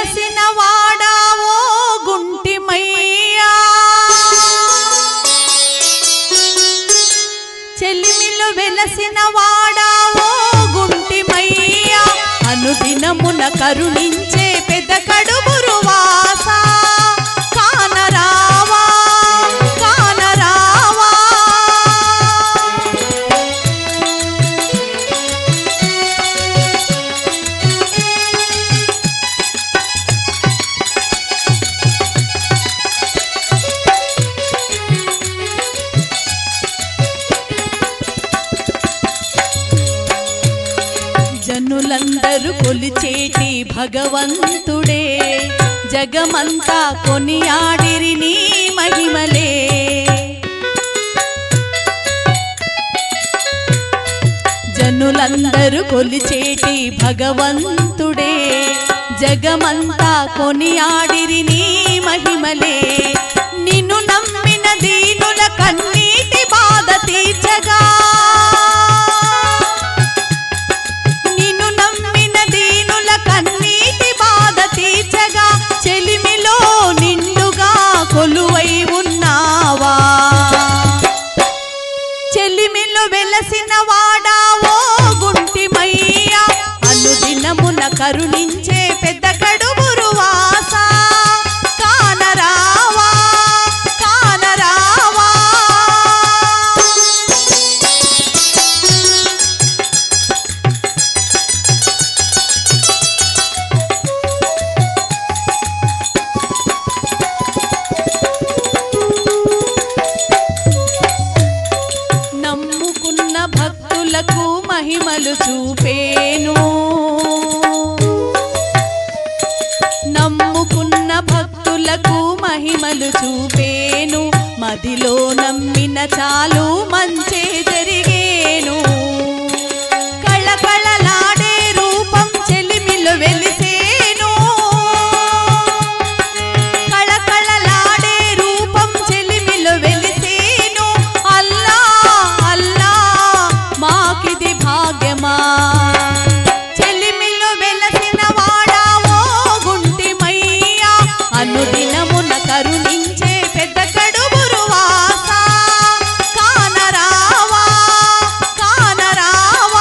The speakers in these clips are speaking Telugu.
వెలసిన వాడావో గుంటిమయ్యా చెలిమిలు వెలసిన వాడావో గుంటిమయ్యా అనుదినమున కరుణించే పెద్ద కడుబురు వాస కానరావా కానరావా జనులందరూ కొలిచేటి భగవంతుడే జగమంతా కొనియాడిరి నీ మహిమలే జనులందరూ కొలిచేటి భగవంతుడే జగమంతా కొనియాడిరి నీ మహిమలే నిన్ను నమ్మిన దీనుల కన్నీటి బాధ తీర్చగా నిన్ను నమ్మిన దీనుల కన్నీటి బాధ తీర్చగా చెలిమిలో నిండుగా కొలువై ఉన్నావా చెలిమిలో వెలసిన వాడావో గుంటిమయ్యా అనుదినమున కరుణించే పెద్ద కడుబురు వాస కానరావా కానరావా నమ్ముకున్న భక్తులకు మహిమలు చూపేను నమ్ముకున్న భక్తులకు మహిమలు చూపేను మదిలో నమ్మిన చాలు మంచే జరిగేను కళకళలాడే రూపం చెలిమిలో వెలిసేను కళకళలాడే రూపం చెలిమిలో వెలిసేను అల్లా అల్లా మాకిది భాగ్యమా చెలిమిలో వెలసిన వాడావో గుంటిమయ్యా అనుదినమున కరుణించే పెద్ద కడుబురు వాస కానరావా కానరావా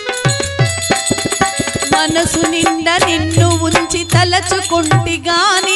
మనసు నిండా నిన్ను ఉంచి తలచుకుంటి గాని